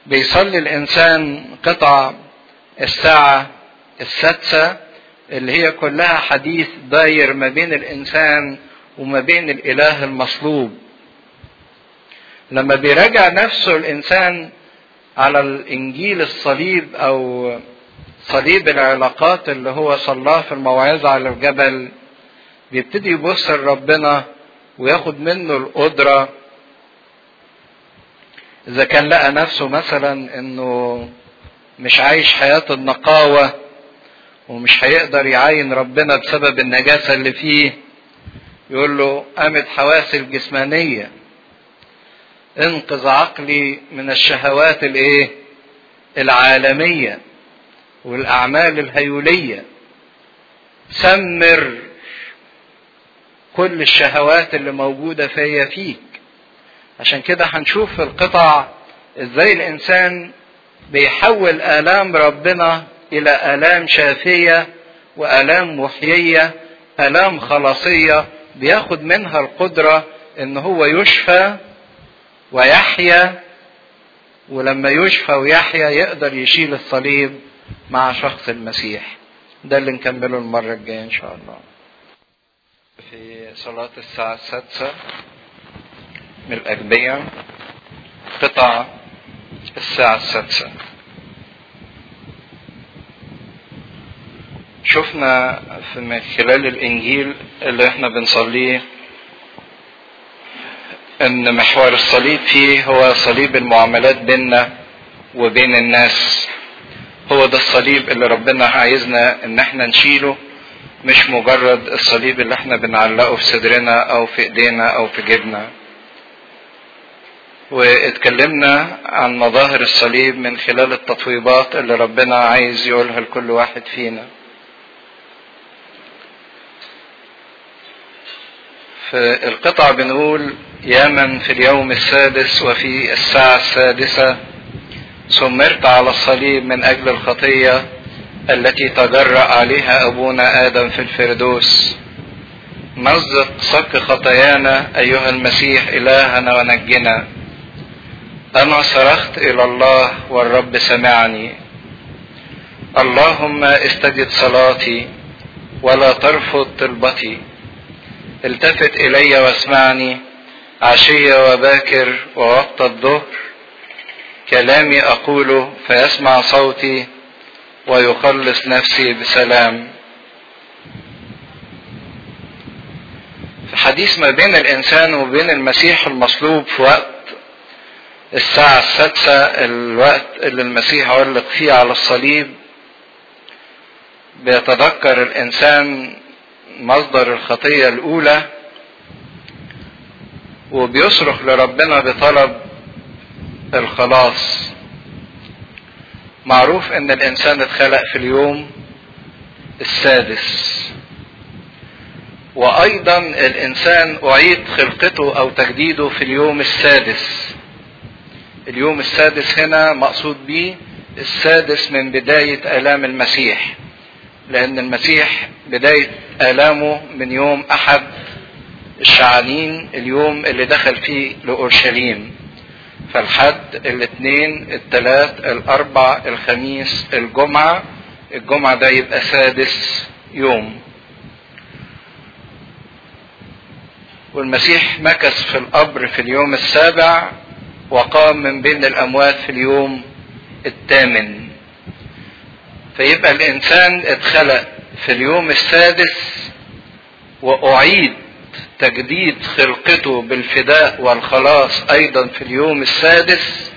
بيصلي الإنسان قطع الساعة السادسة اللي هي كلها حديث داير ما بين الإنسان وما بين الإله المصلوب لما بيراجع نفسه الإنسان على الإنجيل الصليب أو صليب العلاقات اللي هو صلاه في الموعظة على الجبل بيبتدي يبص لربنا وياخد منه القدرة إذا كان لقى نفسه مثلا إنه مش عايش حياة النقاوة ومش هيقدر يعاين ربنا بسبب النجاسة اللي فيه يقول له قامت حواسي الجسمانية انقذ عقلي من الشهوات الايه العالمية والأعمال الهيولية سمر كل الشهوات اللي موجودة فيا فيك عشان كده هنشوف في القطع ازاي الانسان بيحول آلام ربنا إلى آلام شافية وآلام محيية آلام خلاصية بياخد منها القدرة إن هو يشفى ويحيا ولما يشفى ويحيا يقدر يشيل الصليب مع شخص المسيح ده اللي نكمله المرة الجاية إن شاء الله في صلاة الساعة السادسة من الأجبية قطع الساعة السادسة شفنا من خلال الإنجيل اللي احنا بنصليه ان محور الصليب فيه هو صليب المعاملات بيننا وبين الناس هو ده الصليب اللي ربنا عايزنا ان احنا نشيله مش مجرد الصليب اللي احنا بنعلقه في صدرنا او في ايدينا او في جيبنا واتكلمنا عن مظاهر الصليب من خلال التطويبات اللي ربنا عايز يقولها لكل واحد فينا في القطع بنقول يا من في اليوم السادس وفي الساعة السادسة سمرت على الصليب من أجل الخطية التي تجرأ عليها أبونا آدم في الفردوس مزق صك خطايانا أيها المسيح إلهنا ونجنا أنا صرخت إلى الله والرب سمعني اللهم استجب صلاتي ولا ترفض طلبتي التفت إلي واسمعني عشية وباكر ووقت الظهر كلامي أقوله فيسمع صوتي ويخلص نفسي بسلام في حديث ما بين الإنسان وبين المسيح المصلوب في وقت الساعة السادسة الوقت اللي المسيح علق فيه على الصليب بيتذكر الإنسان مصدر الخطية الأولى وبيصرخ لربنا بطلب الخلاص معروف ان الانسان اتخلق في اليوم السادس وايضا الانسان اعيد خلقته او تجديده في اليوم السادس اليوم السادس هنا مقصود به السادس من بداية آلام المسيح لأن المسيح بداية آلامه من يوم أحد الشعانين اليوم اللي دخل فيه لأورشليم فالحد الاثنين الثلاث الأربع الخميس الجمعة الجمعة ده يبقى سادس يوم والمسيح مكث في القبر في اليوم السابع وقام من بين الأموات في اليوم الثامن فيبقى الإنسان اتخلق في اليوم السادس وأعيد تجديد خلقته بالفداء والخلاص أيضا في اليوم السادس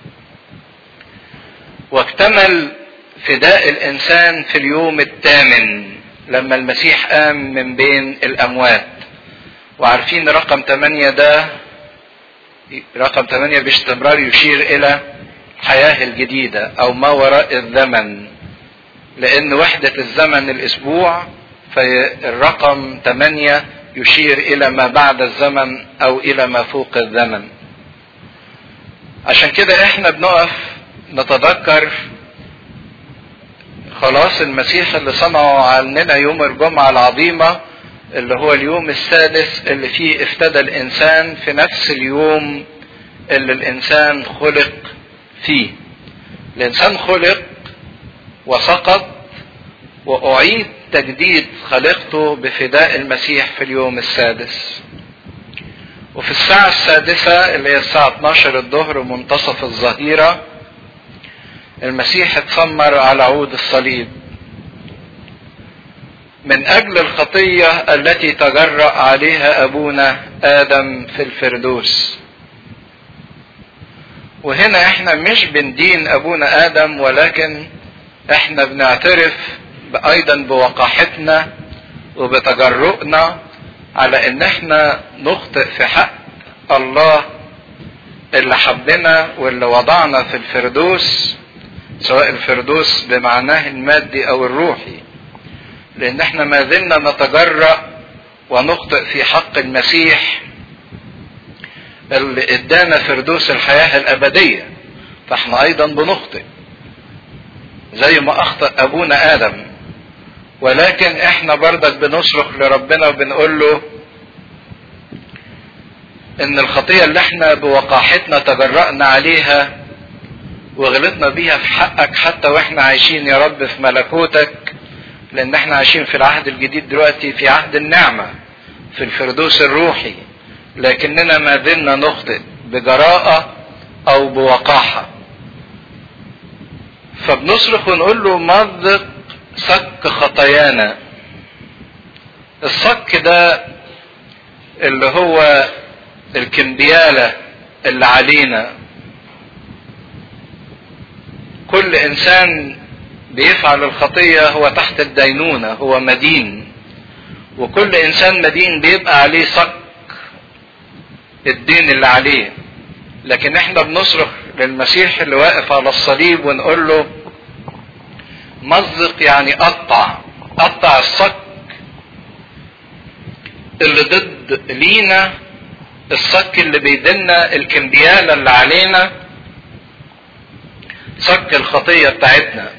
واكتمل فداء الإنسان في اليوم الثامن لما المسيح قام من بين الأموات وعارفين رقم ثمانية ده رقم ثمانية باستمرار يشير إلى الحياة الجديدة أو ما وراء الزمن لأن وحدة الزمن الأسبوع فالرقم ثمانية يشير إلى ما بعد الزمن أو إلى ما فوق الزمن عشان كده إحنا بنقف نتذكر خلاص المسيح اللي صنعه عننا يوم الجمعة العظيمة اللي هو اليوم السادس اللي فيه افتدى الإنسان في نفس اليوم اللي الإنسان خلق فيه الانسان خلق وسقط واعيد تجديد خلقته بفداء المسيح في اليوم السادس وفي الساعة السادسة اللي هي الساعة 12 الظهر منتصف الظهيرة المسيح اتسمر على عود الصليب من اجل الخطية التي تجرأ عليها ابونا ادم في الفردوس وهنا احنا مش بندين ابونا ادم ولكن احنا بنعترف ايضا بوقاحتنا وبتجرؤنا على ان احنا نخطئ في حق الله اللي حبنا واللي وضعنا في الفردوس سواء الفردوس بمعناه المادي او الروحي لان احنا ما زلنا نتجرأ ونخطئ في حق المسيح اللي ادانا فردوس الحياة الابدية فاحنا ايضا بنخطئ زي ما اخطأ ابونا ادم ولكن احنا بردك بنصرخ لربنا وبنقول له ان الخطية اللي احنا بوقاحتنا تجرأنا عليها وغلطنا بيها في حقك حتى واحنا عايشين يا رب في ملكوتك لان احنا عايشين في العهد الجديد دلوقتي في عهد النعمة في الفردوس الروحي لكننا ما زلنا نخطئ بجراءة او بوقاحة فبنصرخ ونقول له مزق صك خطايانا الصك ده اللي هو الكمبيالة اللي علينا كل انسان بيفعل الخطية هو تحت الدينونة هو مدين وكل انسان مدين بيبقى عليه صك الدين اللي عليه لكن احنا بنصرخ للمسيح اللي واقف على الصليب ونقول له مزق يعني قطع قطع الصك اللي ضد لينا الصك اللي بيدنا الكمبيالة اللي علينا صك الخطية بتاعتنا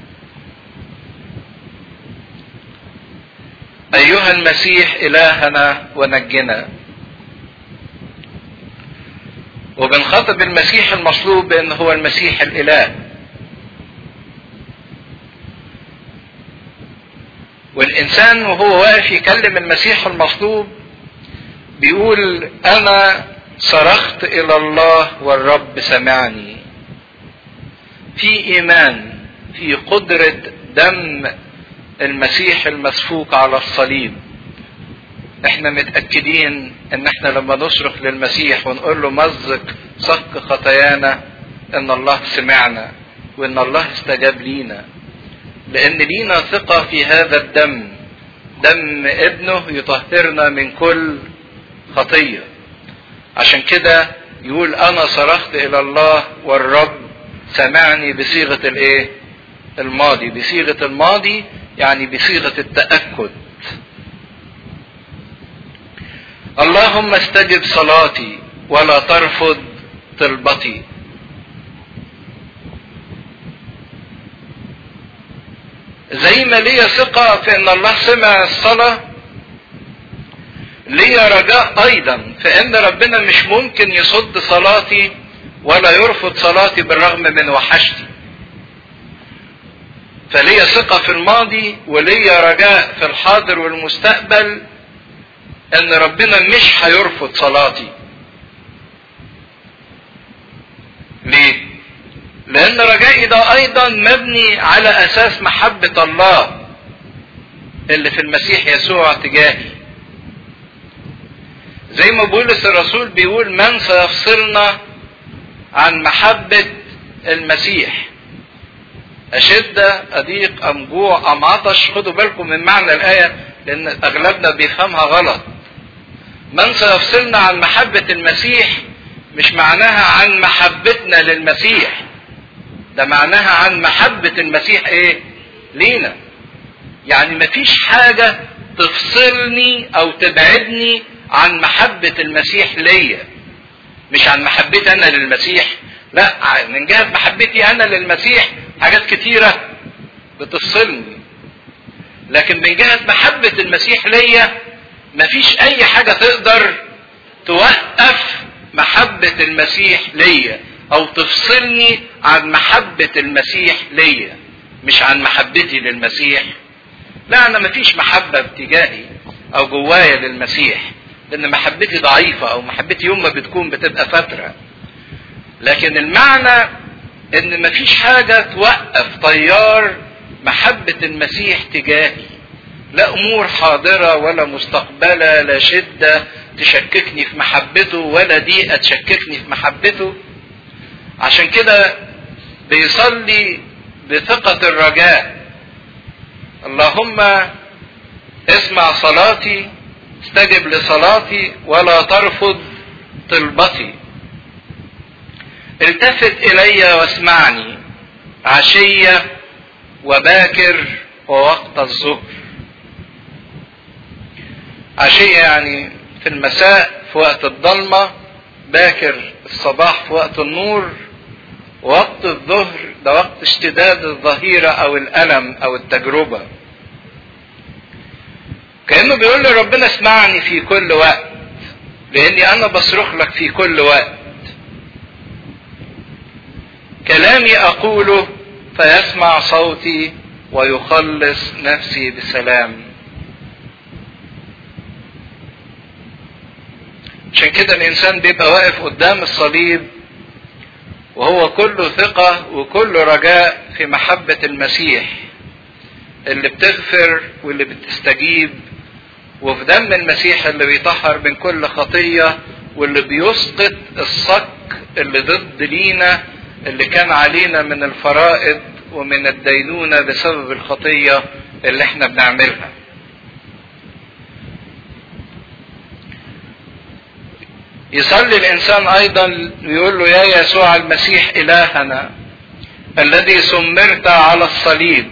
أيها المسيح إلهنا ونجنا وبنخاطب المسيح المصلوب بأن هو المسيح الإله والإنسان وهو واقف يكلم المسيح المصلوب بيقول أنا صرخت إلى الله والرب سمعني في إيمان في قدرة دم المسيح المسفوك على الصليب احنا متأكدين ان احنا لما نصرخ للمسيح ونقول له مزق صك خطايانا ان الله سمعنا وان الله استجاب لينا لان لينا ثقة في هذا الدم دم ابنه يطهرنا من كل خطية عشان كده يقول انا صرخت الى الله والرب سمعني بصيغة الايه الماضي بصيغة الماضي يعني بصيغة التأكد اللهم استجب صلاتي ولا ترفض طلبتي زي ما ليا ثقة في ان الله سمع الصلاة ليا رجاء ايضا في ان ربنا مش ممكن يصد صلاتي ولا يرفض صلاتي بالرغم من وحشتي فليا ثقة في الماضي وليا رجاء في الحاضر والمستقبل ان ربنا مش هيرفض صلاتي ليه لان رجائي ده ايضا مبني على اساس محبة الله اللي في المسيح يسوع تجاهي زي ما بولس الرسول بيقول من سيفصلنا عن محبة المسيح أشدة أضيق أم جوع أم عطش خدوا بالكم من معنى الآية لأن أغلبنا بيفهمها غلط من سيفصلنا عن محبة المسيح مش معناها عن محبتنا للمسيح ده معناها عن محبة المسيح ايه لينا يعني مفيش حاجة تفصلني او تبعدني عن محبة المسيح ليا مش عن محبتي انا للمسيح لا من جهة محبتي انا للمسيح حاجات كتيرة بتفصلني لكن من جهة محبة المسيح ليا مفيش اي حاجة تقدر توقف محبة المسيح ليا او تفصلني عن محبة المسيح ليا مش عن محبتي للمسيح لا انا مفيش محبة اتجاهي او جوايا للمسيح لان محبتي ضعيفة او محبتي يوم ما بتكون بتبقى فترة لكن المعنى ان مفيش حاجة توقف طيار محبة المسيح تجاهي لا امور حاضرة ولا مستقبلة لا شدة تشككني في محبته ولا ضيقة تشككني في محبته عشان كده بيصلي بثقة الرجاء اللهم اسمع صلاتي استجب لصلاتي ولا ترفض طلبتي التفت الي واسمعني عشية وباكر ووقت الظهر عشية يعني في المساء في وقت الضلمة باكر الصباح في وقت النور وقت الظهر ده وقت اشتداد الظهيرة او الالم او التجربة كأنه بيقول لي ربنا اسمعني في كل وقت لاني انا بصرخ لك في كل وقت كلامي اقوله فيسمع صوتي ويخلص نفسي بسلام عشان كده الانسان بيبقى واقف قدام الصليب وهو كله ثقة وكله رجاء في محبة المسيح اللي بتغفر واللي بتستجيب وفي دم المسيح اللي بيطهر من كل خطية واللي بيسقط الصك اللي ضد لينا اللي كان علينا من الفرائض ومن الدينونة بسبب الخطية اللي احنا بنعملها يصلي الانسان ايضا ويقول له يا يسوع المسيح الهنا الذي سمرت على الصليب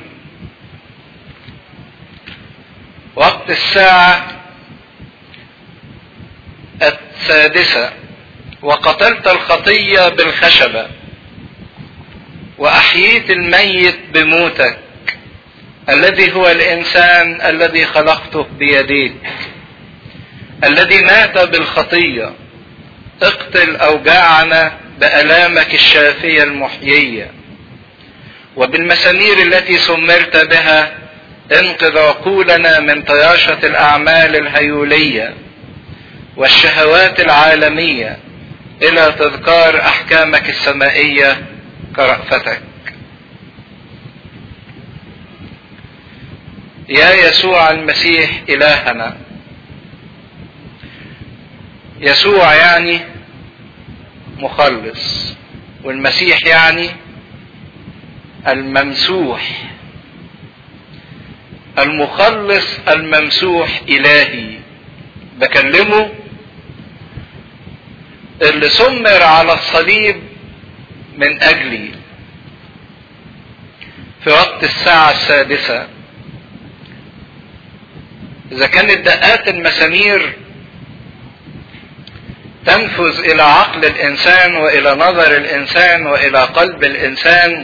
وقت الساعة السادسة وقتلت الخطية بالخشبة وأحييت الميت بموتك الذي هو الإنسان الذي خلقته بيديك الذي مات بالخطية اقتل أوجاعنا بألامك الشافية المحيية وبالمسامير التي سمرت بها انقذ عقولنا من طياشة الأعمال الهيولية والشهوات العالمية إلى تذكار أحكامك السمائية كرأفتك يا يسوع المسيح إلهنا يسوع يعني مخلص والمسيح يعني الممسوح المخلص الممسوح إلهي بكلمه اللي سمر على الصليب من أجلي في وقت الساعة السادسة إذا كانت دقات المسامير تنفذ إلى عقل الإنسان وإلى نظر الإنسان وإلى قلب الإنسان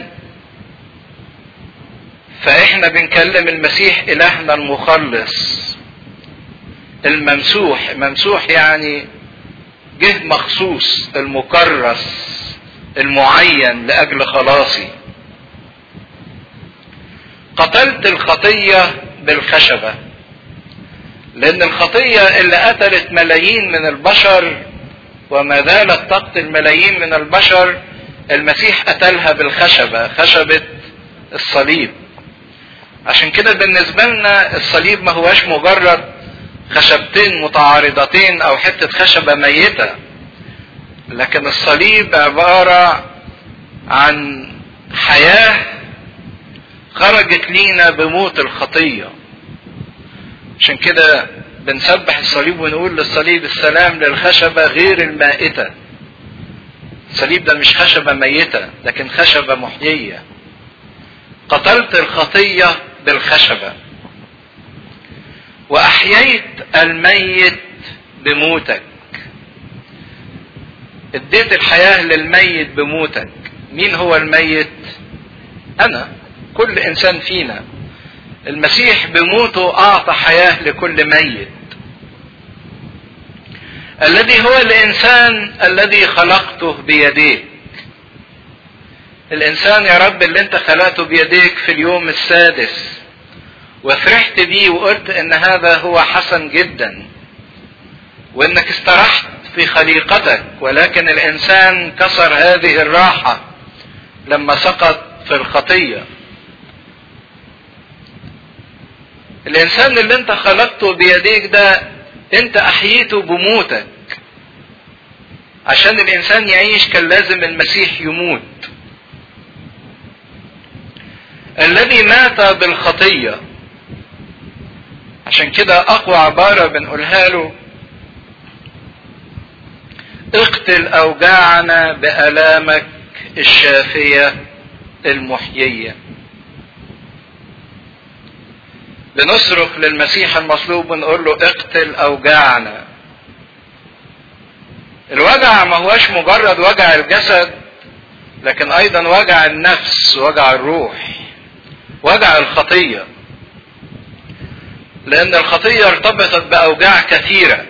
فإحنا بنكلم المسيح إلهنا المخلص الممسوح ممسوح يعني جه مخصوص المكرس المعين لأجل خلاصي قتلت الخطية بالخشبة لأن الخطية اللي قتلت ملايين من البشر وما زالت تقتل ملايين من البشر المسيح قتلها بالخشبة خشبة الصليب عشان كده بالنسبة لنا الصليب ما هواش مجرد خشبتين متعارضتين او حتة خشبة ميتة لكن الصليب عبارة عن حياة خرجت لينا بموت الخطية عشان كده بنسبح الصليب ونقول للصليب السلام للخشبة غير المائتة الصليب ده مش خشبة ميتة لكن خشبة محيية قتلت الخطية بالخشبة وأحييت الميت بموتك اديت الحياة للميت بموتك مين هو الميت أنا كل إنسان فينا المسيح بموته أعطى حياة لكل ميت الذي هو الإنسان الذي خلقته بيديك الانسان يا رب اللي انت خلقته بيديك في اليوم السادس وفرحت بيه وقلت ان هذا هو حسن جدا وانك استرحت في خليقتك ولكن الانسان كسر هذه الراحة لما سقط في الخطية الانسان اللي انت خلقته بيديك ده انت احييته بموتك عشان الانسان يعيش كان لازم المسيح يموت الذي مات بالخطية عشان كده اقوى عبارة بنقولها له اقتل اوجاعنا بالامك الشافية المحيية بنصرخ للمسيح المصلوب ونقول له اقتل اوجاعنا الوجع ما هوش مجرد وجع الجسد لكن ايضا وجع النفس وجع الروح وجع الخطية لان الخطية ارتبطت باوجاع كثيرة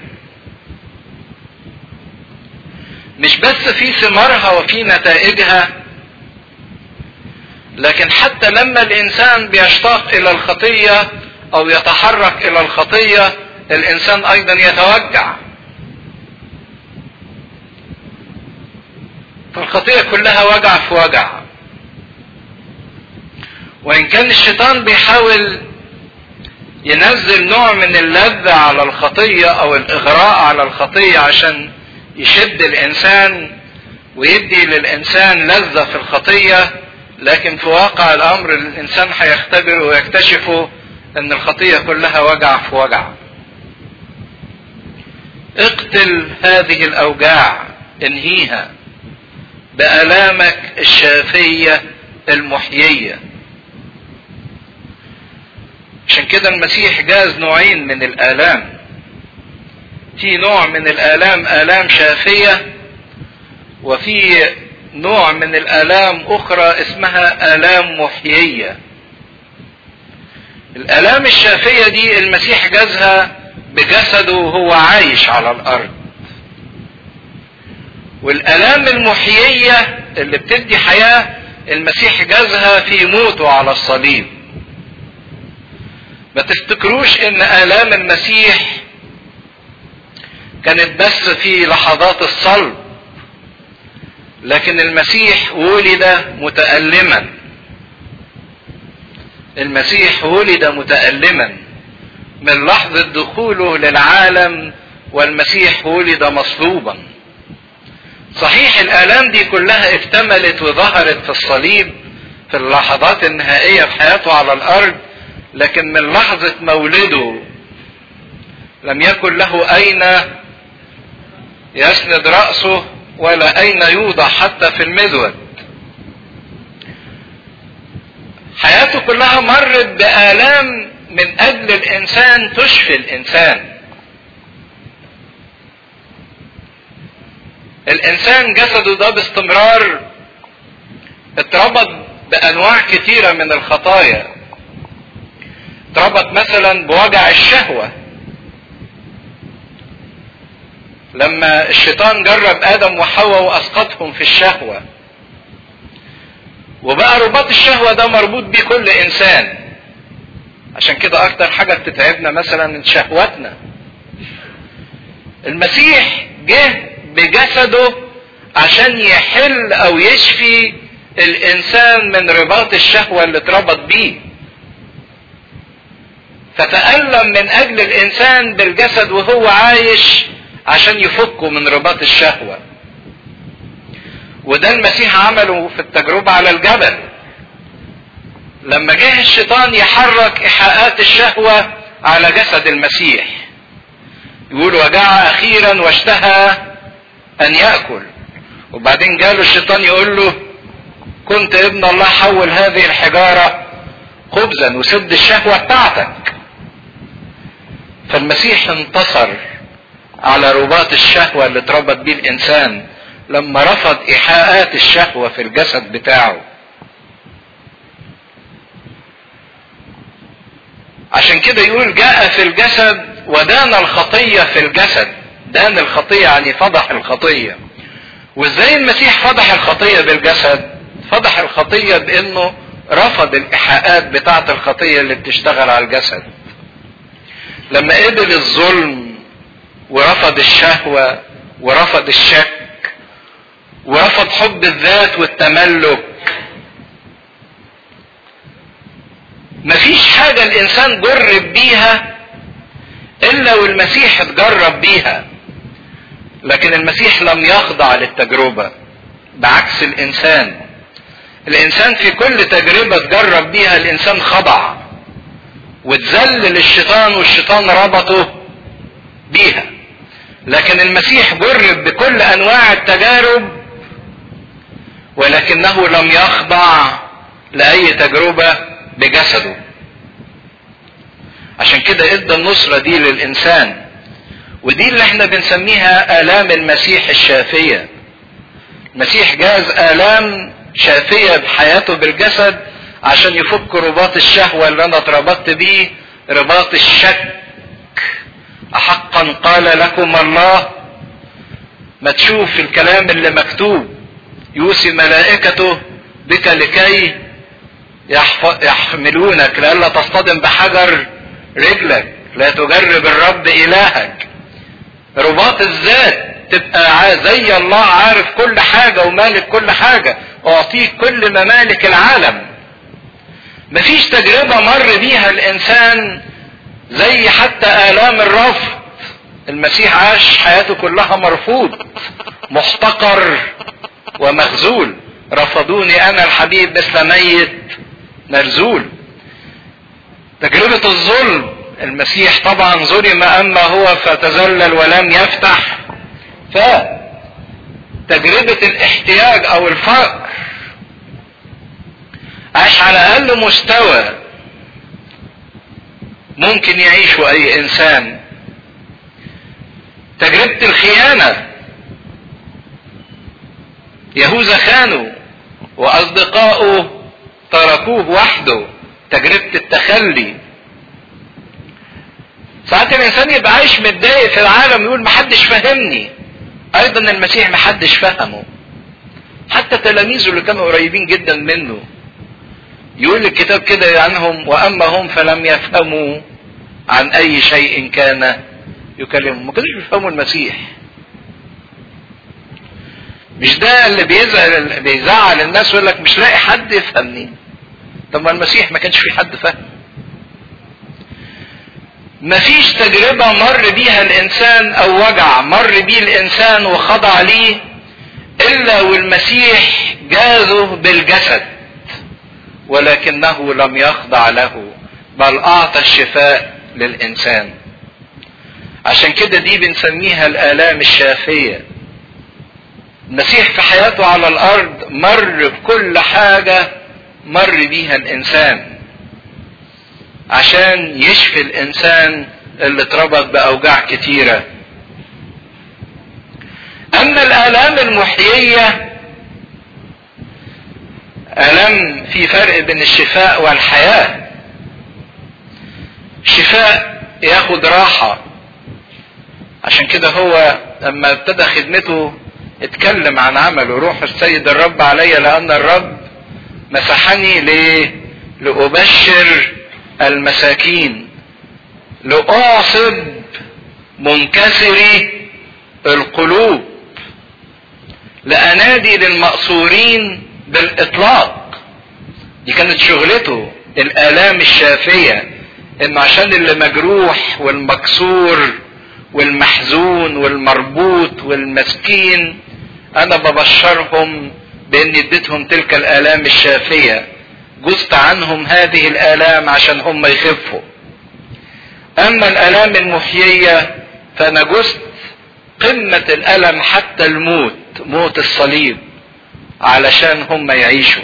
مش بس في ثمارها وفي نتائجها لكن حتى لما الانسان بيشتاق الى الخطية او يتحرك الى الخطية الانسان ايضا يتوجع فالخطية كلها وجع في وجع وان كان الشيطان بيحاول ينزل نوع من اللذة على الخطية او الاغراء على الخطية عشان يشد الانسان ويدي للانسان لذة في الخطية لكن في واقع الامر الانسان هيختبر ويكتشفه ان الخطية كلها وجع في وجع اقتل هذه الاوجاع انهيها بالامك الشافية المحيية عشان كده المسيح جاز نوعين من الالام في نوع من الالام الام شافية وفي نوع من الالام اخرى اسمها الام محيية الالام الشافية دي المسيح جازها بجسده وهو عايش على الارض والالام المحيية اللي بتدي حياة المسيح جازها في موته على الصليب ما تفتكروش ان الام المسيح كانت بس في لحظات الصلب لكن المسيح ولد متألما المسيح ولد متألما من لحظة دخوله للعالم والمسيح ولد مصلوبا صحيح الآلام دي كلها اكتملت وظهرت في الصليب في اللحظات النهائية في حياته على الأرض لكن من لحظة مولده لم يكن له أين يسند رأسه ولا أين يوضع حتى في المذود حياته كلها مرت بآلام من أجل الإنسان تشفي الإنسان الإنسان جسده ده باستمرار اتربط بأنواع كتيرة من الخطايا اتربط مثلا بوجع الشهوة لما الشيطان جرب ادم وحواء واسقطهم في الشهوه وبقى رباط الشهوه ده مربوط بيه كل انسان عشان كده اكتر حاجه بتتعبنا مثلا شهوتنا المسيح جه بجسده عشان يحل او يشفي الانسان من رباط الشهوه اللي اتربط بيه فتألم من اجل الانسان بالجسد وهو عايش عشان يفكوا من رباط الشهوة وده المسيح عمله في التجربة على الجبل لما جه الشيطان يحرك إيحاءات الشهوة على جسد المسيح يقول وجاع أخيرا واشتهى أن يأكل وبعدين جاله الشيطان يقول له كنت ابن الله حول هذه الحجارة خبزا وسد الشهوة بتاعتك فالمسيح انتصر على رباط الشهوة اللي اتربط بيه الإنسان لما رفض إيحاءات الشهوة في الجسد بتاعه عشان كده يقول جاء في الجسد ودان الخطية في الجسد دان الخطية يعني فضح الخطية وازاي المسيح فضح الخطية بالجسد فضح الخطية بانه رفض الايحاءات بتاعة الخطية اللي بتشتغل على الجسد لما قبل الظلم ورفض الشهوة ورفض الشك ورفض حب الذات والتملك مفيش حاجة الإنسان جرب بيها إلا والمسيح اتجرب بيها لكن المسيح لم يخضع للتجربة بعكس الإنسان الإنسان في كل تجربة تجرب بيها الإنسان خضع واتذلل الشيطان والشيطان ربطه بيها لكن المسيح جرب بكل أنواع التجارب ولكنه لم يخضع لأي تجربة بجسده عشان كده ادى النصرة دي للإنسان ودي اللي احنا بنسميها آلام المسيح الشافية المسيح جاز آلام شافية بحياته بالجسد عشان يفك رباط الشهوة اللي أنا اتربطت بيه رباط الشك أحقا قال لكم الله ما تشوف الكلام اللي مكتوب يوصي ملائكته بك لكي يحملونك لئلا تصطدم بحجر رجلك لا تجرب الرب إلهك رباط الذات تبقى زي الله عارف كل حاجة ومالك كل حاجة وأعطيك كل ممالك العالم مفيش تجربة مر بيها الإنسان زي حتى آلام الرفض المسيح عاش حياته كلها مرفوض محتقر ومخزول رفضوني أنا الحبيب مثل ميت مرزول تجربة الظلم المسيح طبعا ظلم أما هو فتذلل ولم يفتح ف تجربة الاحتياج أو الفقر عاش على أقل مستوى ممكن يعيشه أي إنسان تجربة الخيانة يهوذا خانه وأصدقائه تركوه وحده تجربة التخلي ساعات الإنسان يبقى عايش متضايق في العالم يقول محدش فهمني أيضا المسيح محدش فهمه حتى تلاميذه اللي كانوا قريبين جدا منه يقول الكتاب كده عنهم وأما هم فلم يفهموا عن أي شيء كان يكلمهم ما كانوش بيفهموا المسيح مش ده اللي بيزعل بيزعل الناس ويقول لك مش لاقي حد يفهمني طب ما المسيح ما كانش في حد فهم مفيش تجربة مر بيها الإنسان أو وجع مر بيه الإنسان وخضع ليه إلا والمسيح جازه بالجسد ولكنه لم يخضع له بل أعطى الشفاء للإنسان عشان كده دي بنسميها الآلام الشافية المسيح في حياته على الأرض مر بكل حاجة مر بيها الإنسان عشان يشفي الإنسان اللي اتربط بأوجاع كتيرة أما الآلام المحيية ألم في فرق بين الشفاء والحياة الشفاء ياخد راحة عشان كده هو لما ابتدى خدمته اتكلم عن عمله روح السيد الرب علي لأن الرب مسحني ليه لأبشر المساكين لأعصب منكسري القلوب لأنادي للمأسورين بالإطلاق دي كانت شغلته الآلام الشافية إنه عشان اللي مجروح والمكسور والمحزون والمربوط والمسكين أنا ببشرهم بإني اديتهم تلك الآلام الشافية جزت عنهم هذه الآلام عشان هم يخفوا أما الآلام المحيية فأنا جزت قمة الألم حتى الموت موت الصليب علشان هم يعيشوا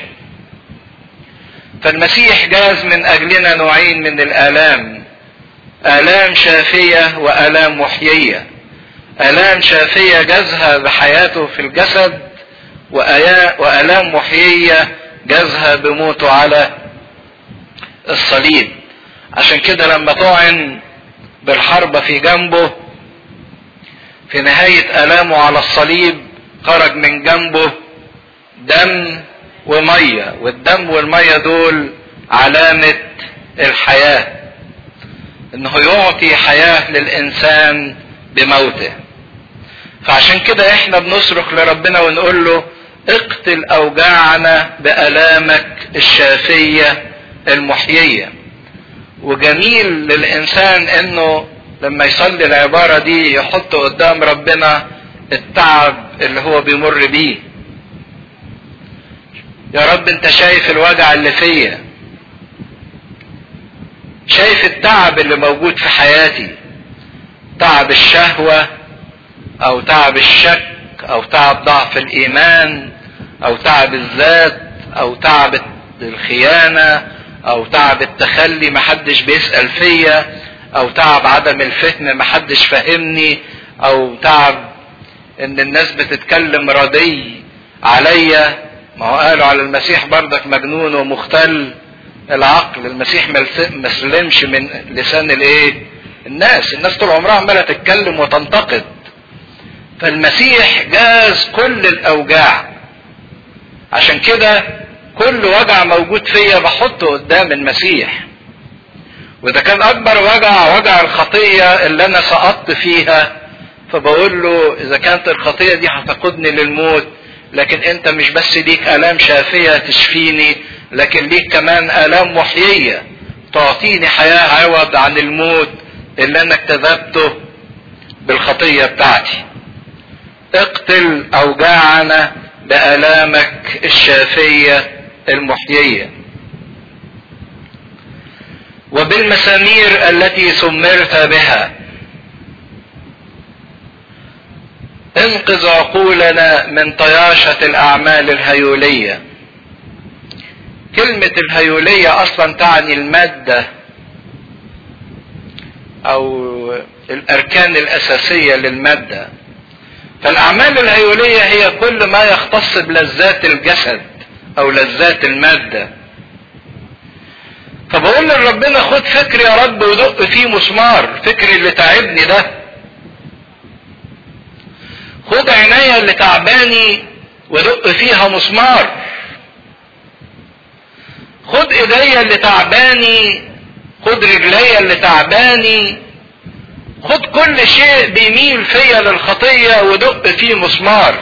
فالمسيح جاز من أجلنا نوعين من الآلام آلام شافية وآلام محيية آلام شافية جازها بحياته في الجسد وآلام محيية جازها بموته على الصليب عشان كده لما طعن بالحربة في جنبه في نهاية آلامه على الصليب خرج من جنبه دم ومية والدم والمية دول علامة الحياة انه يعطي حياة للانسان بموته فعشان كده احنا بنصرخ لربنا ونقول له اقتل اوجاعنا بالامك الشافية المحيية وجميل للانسان انه لما يصلي العبارة دي يحط قدام ربنا التعب اللي هو بيمر بيه يا رب انت شايف الوجع اللي فيا شايف التعب اللي موجود في حياتي تعب الشهوة او تعب الشك او تعب ضعف الايمان او تعب الذات او تعب الخيانة او تعب التخلي محدش بيسأل فيا او تعب عدم الفهم محدش فهمني او تعب ان الناس بتتكلم ردي عليا ما هو قالوا على المسيح برضك مجنون ومختل العقل المسيح ما سلمش من لسان الايه الناس الناس طول عمرها عماله تتكلم وتنتقد فالمسيح جاز كل الاوجاع عشان كده كل وجع موجود فيا بحطه قدام المسيح واذا كان اكبر وجع وجع الخطيه اللي انا سقطت فيها فبقول له اذا كانت الخطيه دي هتقودني للموت لكن انت مش بس ليك الام شافيه تشفيني لكن ليك كمان الام محييه تعطيني حياه عوض عن الموت اللي انا اكتذبته بالخطيه بتاعتي اقتل اوجاعنا بالامك الشافيه المحييه وبالمسامير التي سمرت بها انقذ عقولنا من طياشة الأعمال الهيولية كلمة الهيولية أصلا تعني المادة أو الأركان الأساسية للمادة فالأعمال الهيولية هي كل ما يختص بلذات الجسد أو لذات المادة فبقول لربنا خد فكر يا رب ودق فيه مسمار فكري اللي تعبني ده خد عينيا اللي تعباني ودق فيها مسمار خد ايديا اللي تعباني خد رجليا اللي تعباني خد كل شيء بيميل فيا للخطية ودق فيه مسمار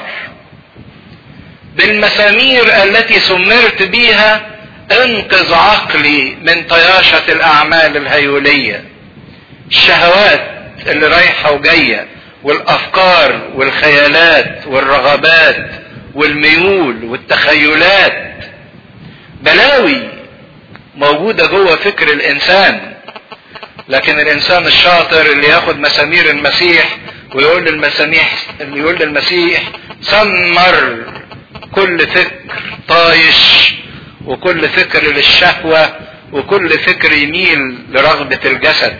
بالمسامير التي سمرت بيها انقذ عقلي من طياشة الاعمال الهيولية الشهوات اللي رايحة وجاية والافكار والخيالات والرغبات والميول والتخيلات بلاوي موجودة جوه فكر الانسان لكن الانسان الشاطر اللي ياخد مسامير المسيح ويقول للمساميح يقول للمسيح سمر كل فكر طايش وكل فكر للشهوة وكل فكر يميل لرغبة الجسد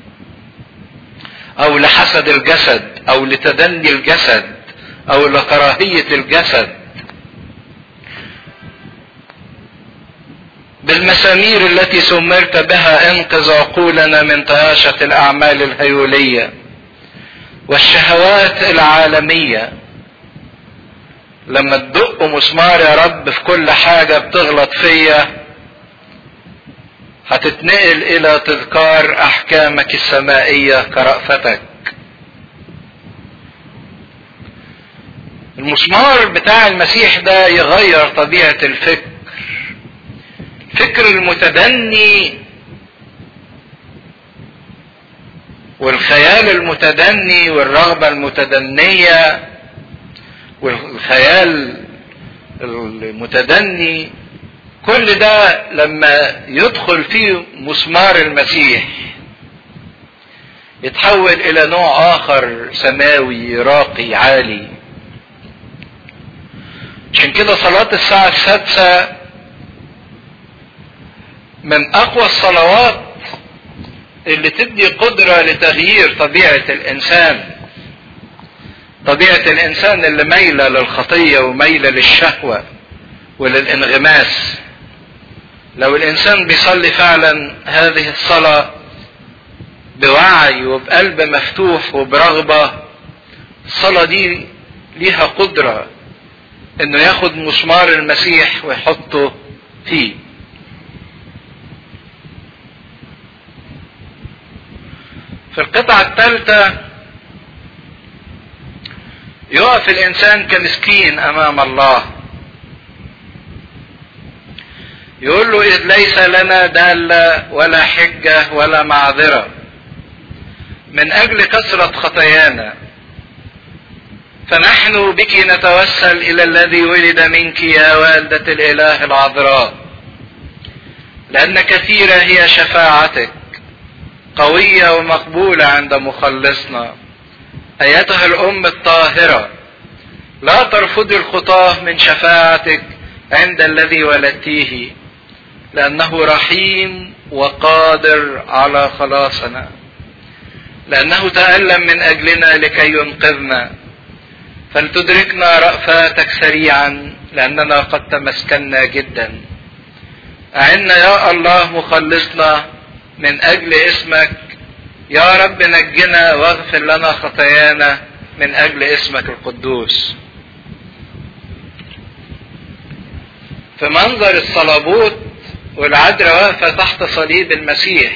او لحسد الجسد او لتدني الجسد او لكراهية الجسد بالمسامير التي سمرت بها انقذ عقولنا من طياشة الاعمال الهيولية والشهوات العالمية لما تدق مسمار يا رب في كل حاجة بتغلط فيا هتتنقل الى تذكار احكامك السمائية كرأفتك المسمار بتاع المسيح ده يغير طبيعة الفكر الفكر المتدني والخيال المتدني والرغبة المتدنية والخيال المتدني كل ده لما يدخل فيه مسمار المسيح يتحول الى نوع اخر سماوي راقي عالي عشان كده صلاة الساعة السادسة من اقوى الصلوات اللي تدي قدرة لتغيير طبيعة الانسان طبيعة الانسان اللي مايلة للخطية ومايلة للشهوة وللانغماس لو الانسان بيصلي فعلا هذه الصلاة بوعي وبقلب مفتوح وبرغبة الصلاة دي ليها قدرة انه ياخد مسمار المسيح ويحطه فيه في القطعة الثالثة يقف الإنسان كمسكين أمام الله يقول له إذ ليس لنا دالة ولا حجة ولا معذرة من أجل كثرة خطايانا فنحن بك نتوسل إلى الذي ولد منك يا والدة الإله العذراء لأن كثيرة هي شفاعتك قوية ومقبولة عند مخلصنا أيتها الأم الطاهرة لا ترفضي الخطاة من شفاعتك عند الذي ولدتيه لأنه رحيم وقادر على خلاصنا لأنه تألم من أجلنا لكي ينقذنا فلتدركنا رأفاتك سريعا لأننا قد تمسكنا جدا أعنا يا الله مخلصنا من أجل اسمك يا رب نجنا واغفر لنا خطايانا من أجل اسمك القدوس في منظر الصلابوت والعذراء واقفة تحت صليب المسيح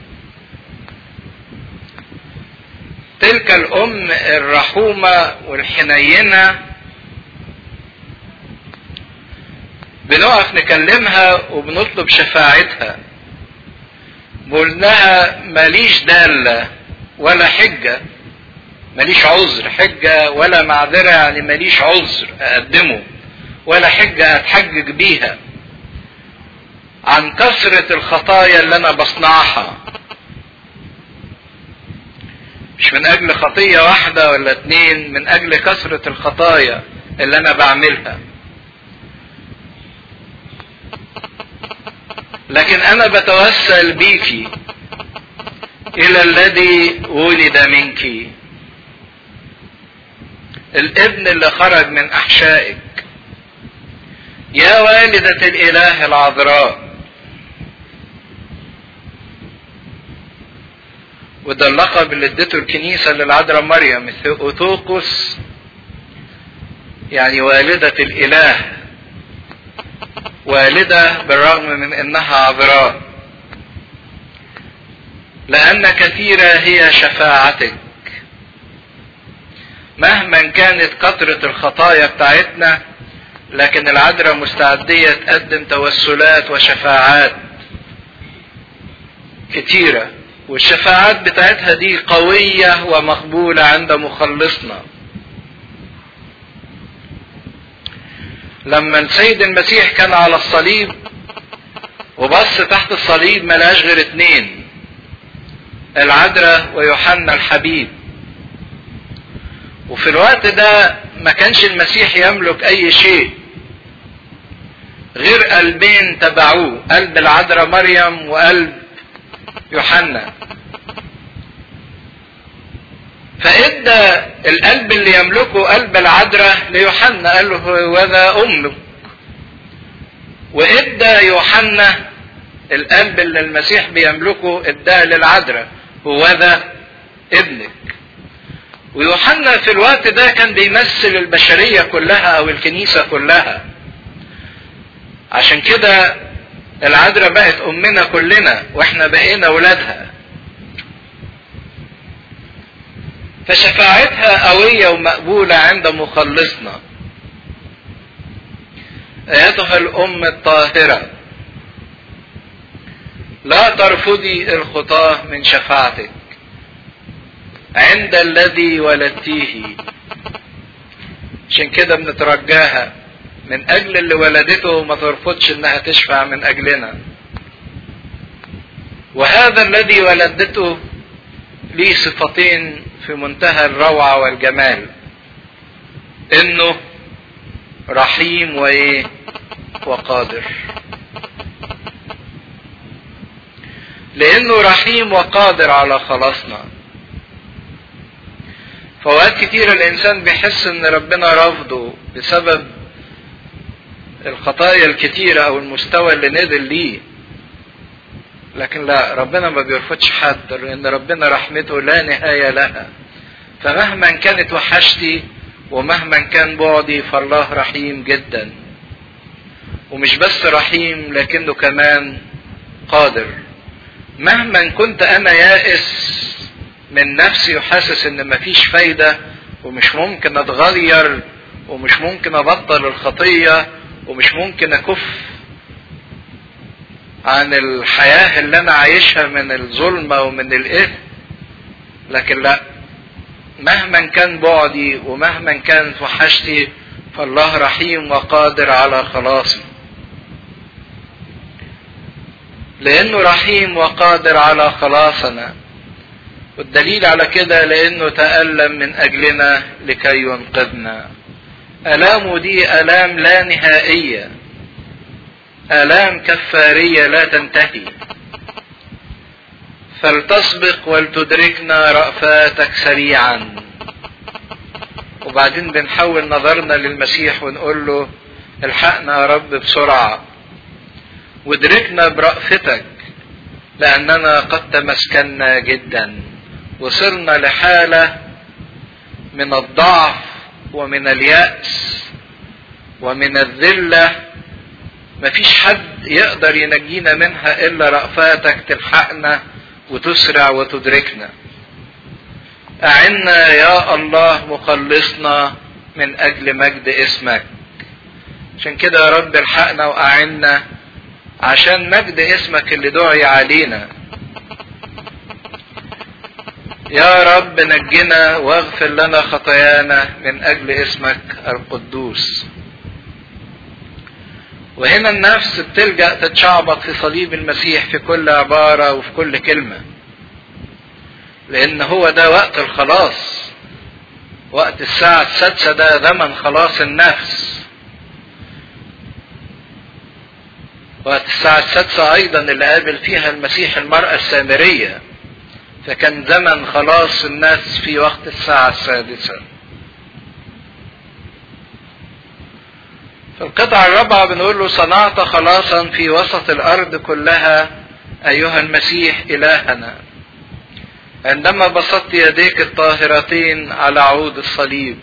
تلك الأم الرحومة والحنينة بنقف نكلمها وبنطلب شفاعتها بقول لها ماليش دالة ولا حجة ماليش عذر حجة ولا معذرة يعني ماليش عذر أقدمه ولا حجة أتحجج بيها عن كثرة الخطايا اللي أنا بصنعها مش من أجل خطية واحدة ولا اتنين من أجل كثرة الخطايا اللي أنا بعملها لكن انا بتوسل بيكي الى الذي ولد منك الابن اللي خرج من احشائك يا والدة الاله العذراء وده اللقب اللي ادته الكنيسة للعذراء مريم ثيوتوكوس يعني والدة الاله والدة بالرغم من انها عذراء لان كثيرة هي شفاعتك مهما كانت كثرة الخطايا بتاعتنا لكن العذراء مستعدية تقدم توسلات وشفاعات كتيرة والشفاعات بتاعتها دي قوية ومقبولة عند مخلصنا لما السيد المسيح كان على الصليب وبص تحت الصليب ملاش غير اتنين العذراء ويوحنا الحبيب وفي الوقت ده ما كانش المسيح يملك اي شيء غير قلبين تبعوه قلب العذراء مريم وقلب يوحنا فادى القلب اللي يملكه قلب العذراء ليوحنا قال له وذا امك وادى يوحنا القلب اللي المسيح بيملكه اداه للعذراء هو ذا ابنك ويوحنا في الوقت ده كان بيمثل البشرية كلها او الكنيسة كلها عشان كده العذراء بقت امنا كلنا واحنا بقينا ولادها فشفاعتها قوية ومقبولة عند مخلصنا ايتها الام الطاهرة لا ترفضي الخطاة من شفاعتك عند الذي ولدتيه عشان كده بنترجاها من اجل اللي ولدته ما ترفضش انها تشفع من اجلنا وهذا الذي ولدته ليه صفتين في منتهى الروعة والجمال انه رحيم وايه وقادر لانه رحيم وقادر على خلاصنا فوقات كتير الانسان بيحس ان ربنا رافضه بسبب الخطايا الكتيرة او المستوى اللي نزل ليه لكن لا ربنا ما بيرفضش حد لان ربنا رحمته لا نهاية لها فمهما كانت وحشتي ومهما كان بعدي فالله رحيم جدا ومش بس رحيم لكنه كمان قادر مهما كنت انا يائس من نفسي وحاسس ان مفيش فايدة ومش ممكن اتغير ومش ممكن ابطل الخطية ومش ممكن اكف عن الحياة اللي انا عايشها من الظلمة ومن الاثم لكن لا مهما كان بعدي ومهما كانت وحشتي فالله رحيم وقادر على خلاصي لانه رحيم وقادر على خلاصنا والدليل على كده لانه تألم من اجلنا لكي ينقذنا الامه دي الام لا نهائية الام كفارية لا تنتهي فلتسبق ولتدركنا رأفاتك سريعا وبعدين بنحول نظرنا للمسيح ونقول له الحقنا يا رب بسرعة وادركنا برأفتك لأننا قد تمسكنا جدا وصرنا لحالة من الضعف ومن اليأس ومن الذلة مفيش حد يقدر ينجينا منها إلا رأفاتك تلحقنا وتسرع وتدركنا أعنا يا الله مخلصنا من أجل مجد اسمك عشان كده يا رب الحقنا وأعنا عشان مجد اسمك اللي دعي علينا يا رب نجنا واغفر لنا خطايانا من أجل اسمك القدوس وهنا النفس بتلجأ تتشعبط في صليب المسيح في كل عبارة وفي كل كلمة لأن هو ده وقت الخلاص وقت الساعة السادسة ده زمن خلاص النفس وقت الساعة السادسة أيضا اللي قابل فيها المسيح المرأة السامرية فكان زمن خلاص الناس في وقت الساعة السادسة في القطعة الرابعة بنقول له صنعت خلاصا في وسط الأرض كلها أيها المسيح إلهنا عندما بسطت يديك الطاهرتين على عود الصليب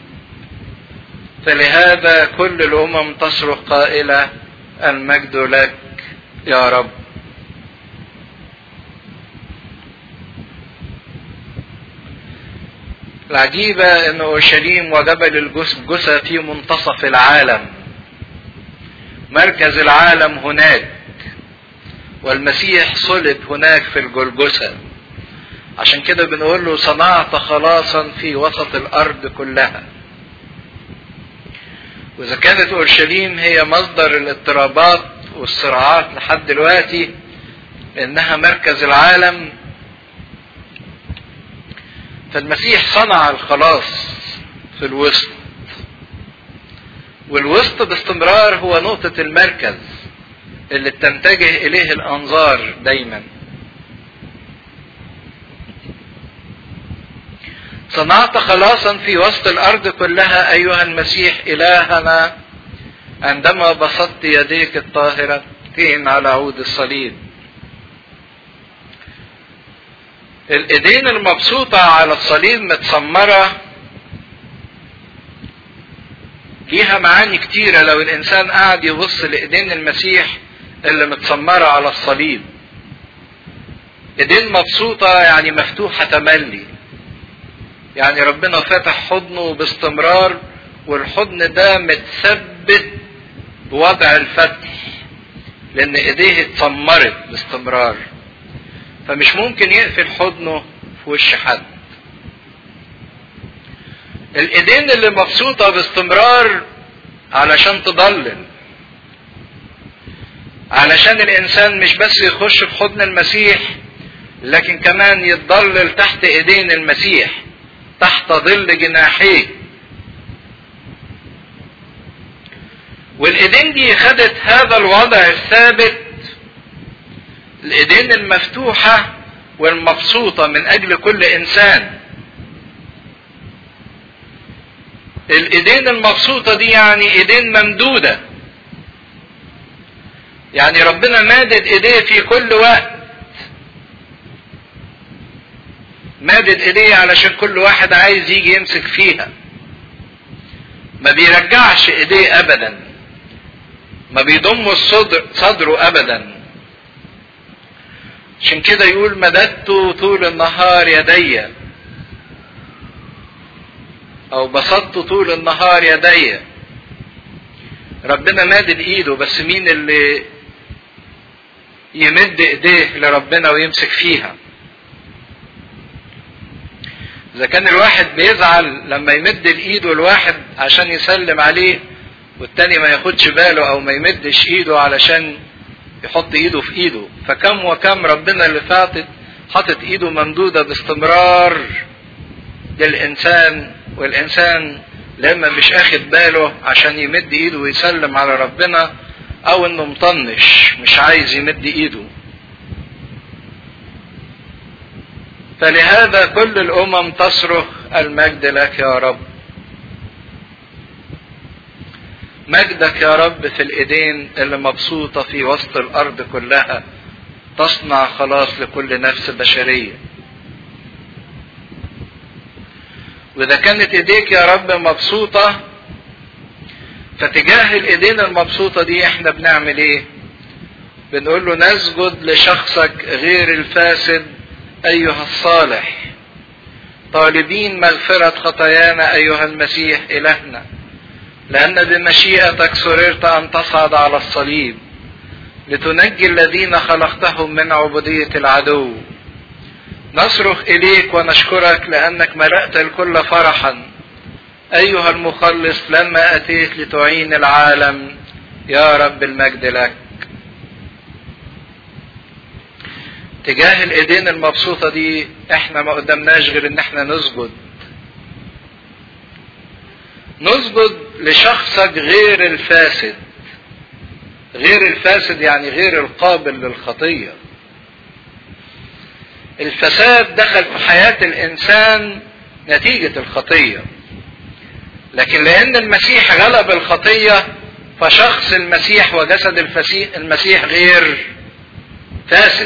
فلهذا كل الأمم تصرخ قائلة المجد لك يا رب العجيبة أن أورشليم وجبل الجثة في منتصف العالم مركز العالم هناك والمسيح صلب هناك في الجلجثة عشان كده بنقول له صنعت خلاصا في وسط الأرض كلها وإذا كانت أورشليم هي مصدر الاضطرابات والصراعات لحد دلوقتي لأنها مركز العالم فالمسيح صنع الخلاص في الوسط والوسط باستمرار هو نقطة المركز اللي بتتجه إليه الأنظار دايما صنعت خلاصا في وسط الأرض كلها أيها المسيح إلهنا عندما بسطت يديك الطاهرتين على عود الصليب الايدين المبسوطة على الصليب متسمرة ليها معاني كتيرة لو الانسان قاعد يبص لايدين المسيح اللي متسمرة على الصليب ايدين مبسوطة يعني مفتوحة تملي يعني ربنا فتح حضنه باستمرار والحضن ده متثبت بوضع الفتح لان ايديه اتسمرت باستمرار فمش ممكن يقفل حضنه في وش حد الايدين اللي مبسوطة باستمرار علشان تضلل علشان الانسان مش بس يخش في حضن المسيح لكن كمان يتضلل تحت ايدين المسيح تحت ظل جناحيه والايدين دي خدت هذا الوضع الثابت الايدين المفتوحة والمبسوطة من اجل كل انسان الايدين المبسوطة دي يعني ايدين ممدودة يعني ربنا مادد ايديه في كل وقت مادد ايديه علشان كل واحد عايز يجي يمسك فيها ما بيرجعش ايديه ابدا ما بيضم الصدر صدره ابدا عشان كده يقول مددت طول النهار يدي او بسطت طول النهار يدي ربنا مادد ايده بس مين اللي يمد ايديه لربنا ويمسك فيها اذا كان الواحد بيزعل لما يمد الايد الواحد عشان يسلم عليه والتاني ما ياخدش باله او ما يمدش ايده علشان يحط ايده في ايده فكم وكم ربنا اللي فاتت حاطط ايده ممدوده باستمرار للانسان والانسان لما مش اخد باله عشان يمد ايده ويسلم على ربنا او انه مطنش مش عايز يمد ايده فلهذا كل الامم تصرخ المجد لك يا رب مجدك يا رب في الايدين اللي مبسوطه في وسط الارض كلها تصنع خلاص لكل نفس بشريه واذا كانت ايديك يا رب مبسوطه فتجاه الايدين المبسوطه دي احنا بنعمل ايه بنقول له نسجد لشخصك غير الفاسد ايها الصالح طالبين مغفره خطايانا ايها المسيح الهنا لان بمشيئتك سررت ان تصعد على الصليب لتنجي الذين خلقتهم من عبوديه العدو نصرخ اليك ونشكرك لانك ملأت الكل فرحا ايها المخلص لما اتيت لتعين العالم يا رب المجد لك تجاه الايدين المبسوطة دي احنا ما قدمناش غير ان احنا نسجد نسجد لشخصك غير الفاسد غير الفاسد يعني غير القابل للخطيه الفساد دخل في حياة الإنسان نتيجة الخطية لكن لأن المسيح غلب الخطية فشخص المسيح وجسد المسيح غير فاسد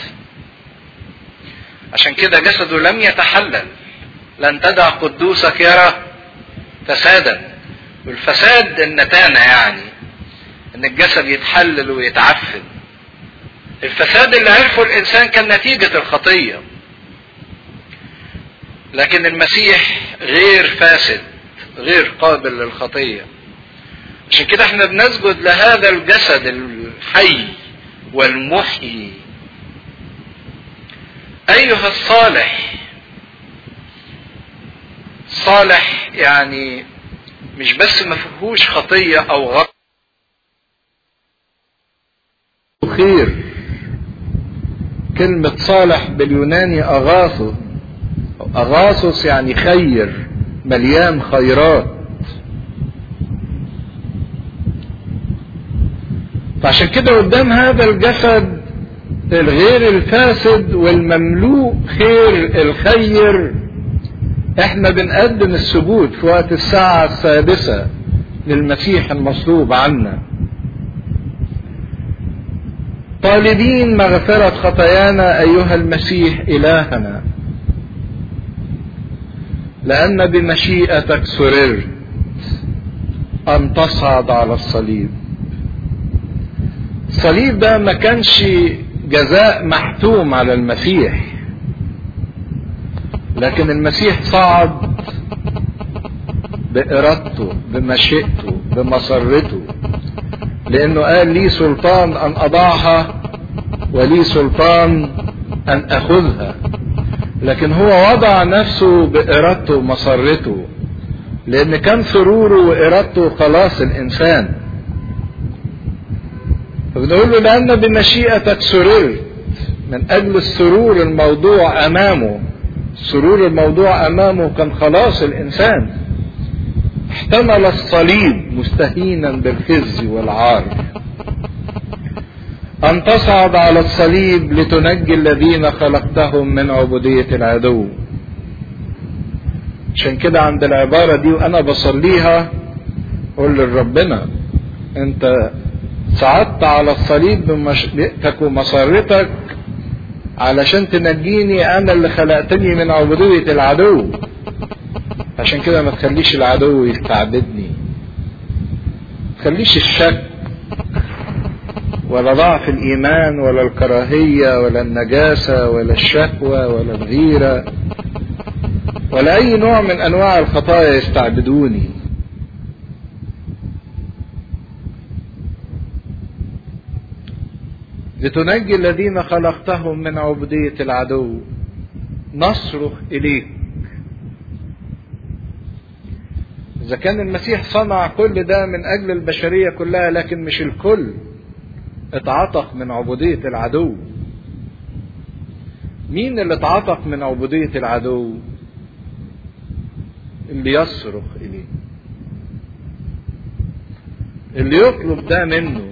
عشان كده جسده لم يتحلل لن تدع قدوسك يرى فسادا والفساد النتانة يعني ان الجسد يتحلل ويتعفن الفساد اللي عرفه الانسان كان نتيجة الخطية لكن المسيح غير فاسد غير قابل للخطية عشان كده احنا بنسجد لهذا الجسد الحي والمحيي ايها الصالح صالح يعني مش بس ما فيهوش خطية او غلط خير كلمة صالح باليوناني أغاثو أغاثوس يعني خير مليان خيرات فعشان كده قدام هذا الجسد الغير الفاسد والمملوء خير الخير احنا بنقدم السجود في وقت الساعة السادسة للمسيح المصلوب عنا طالبين مغفرة خطايانا أيها المسيح إلهنا لأن بمشيئتك سررت أن تصعد على الصليب الصليب ده ما كانش جزاء محتوم على المسيح لكن المسيح صعد بإرادته بمشيئته بمسرته لأنه قال لي سلطان أن أضعها ولي سلطان أن أخذها لكن هو وضع نفسه بإرادته ومسرته لأن كان سروره وإرادته خلاص الإنسان فبنقول له لأن بمشيئتك سررت من أجل السرور الموضوع أمامه السرور الموضوع أمامه كان خلاص الإنسان احتمل الصليب مستهينا بالخزي والعار أن تصعد على الصليب لتنجي الذين خلقتهم من عبودية العدو عشان كده عند العبارة دي وأنا بصليها قول لربنا أنت صعدت على الصليب بمشيئتك ومسارتك علشان تنجيني أنا اللي خلقتني من عبودية العدو عشان كده ما تخليش العدو يستعبدني تخليش الشك ولا ضعف الإيمان ولا الكراهية ولا النجاسة ولا الشهوة ولا الغيرة ولا أي نوع من أنواع الخطايا يستعبدوني لتنجي الذين خلقتهم من عبودية العدو نصرخ إليك إذا كان المسيح صنع كل ده من أجل البشرية كلها لكن مش الكل اتعتق من عبودية العدو مين اللي اتعتق من عبودية العدو اللي يصرخ إليه اللي يطلب ده منه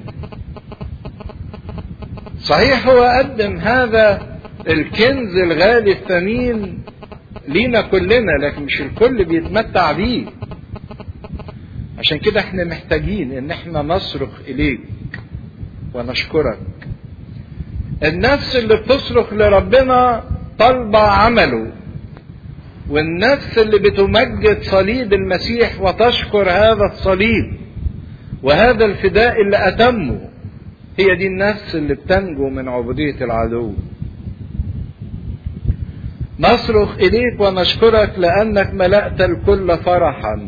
صحيح هو قدم هذا الكنز الغالي الثمين لينا كلنا لكن مش الكل بيتمتع بيه عشان كده احنا محتاجين ان احنا نصرخ اليك ونشكرك النفس اللي بتصرخ لربنا طالبة عمله والنفس اللي بتمجد صليب المسيح وتشكر هذا الصليب وهذا الفداء اللي أتمه هي دي النفس اللي بتنجو من عبودية العدو نصرخ إليك ونشكرك لأنك ملأت الكل فرحا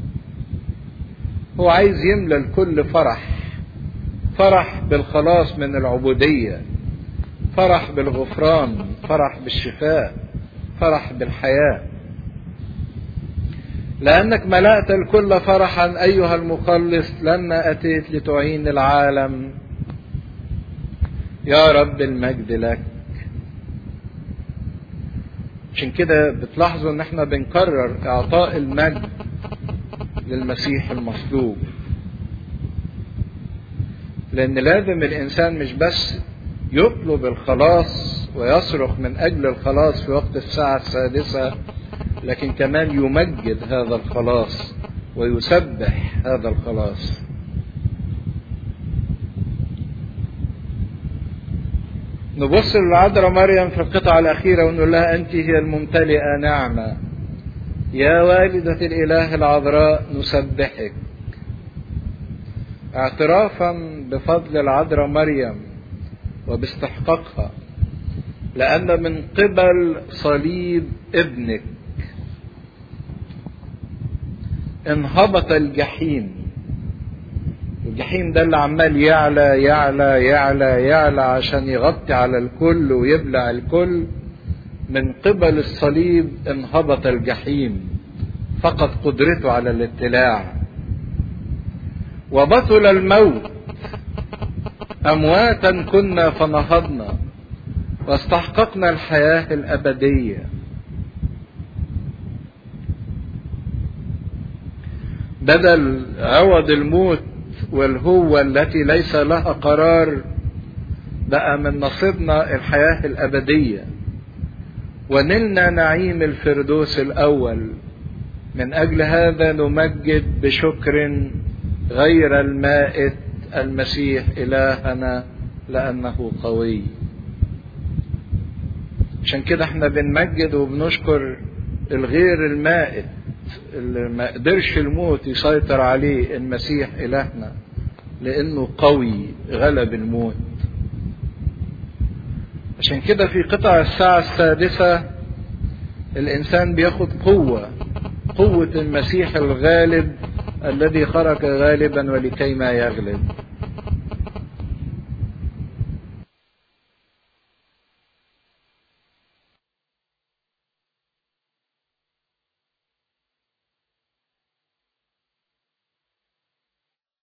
هو عايز يملى الكل فرح فرح بالخلاص من العبودية فرح بالغفران فرح بالشفاء فرح بالحياة لأنك ملأت الكل فرحا أيها المخلص لما أتيت لتعين العالم يا رب المجد لك عشان كده بتلاحظوا ان احنا بنكرر اعطاء المجد للمسيح المصلوب لان لازم الانسان مش بس يطلب الخلاص ويصرخ من اجل الخلاص في وقت الساعة السادسة لكن كمان يمجد هذا الخلاص ويسبح هذا الخلاص نبص للعذراء مريم في القطعة الأخيرة ونقول لها أنت هي الممتلئة نعمة يا والدة الإله العذراء نسبحك اعترافا بفضل العذراء مريم وباستحقاقها لأن من قبل صليب ابنك انهبط الجحيم الجحيم ده اللي عمال يعلى يعلى يعلى يعلى عشان يغطي على الكل ويبلع الكل من قبل الصليب انهبط الجحيم فقد قدرته على الابتلاع وبطل الموت امواتا كنا فنهضنا واستحققنا الحياه الابديه بدل عوض الموت والهوة التي ليس لها قرار بقى من نصيبنا الحياة الأبدية ونلنا نعيم الفردوس الأول من أجل هذا نمجد بشكر غير المائت المسيح إلهنا لأنه قوي عشان كده احنا بنمجد وبنشكر الغير المائت اللي ما قدرش الموت يسيطر عليه المسيح إلهنا لأنه قوي غلب الموت عشان كده في قطع الساعة السادسة الإنسان بياخد قوة قوة المسيح الغالب الذي خرج غالبا ولكي ما يغلب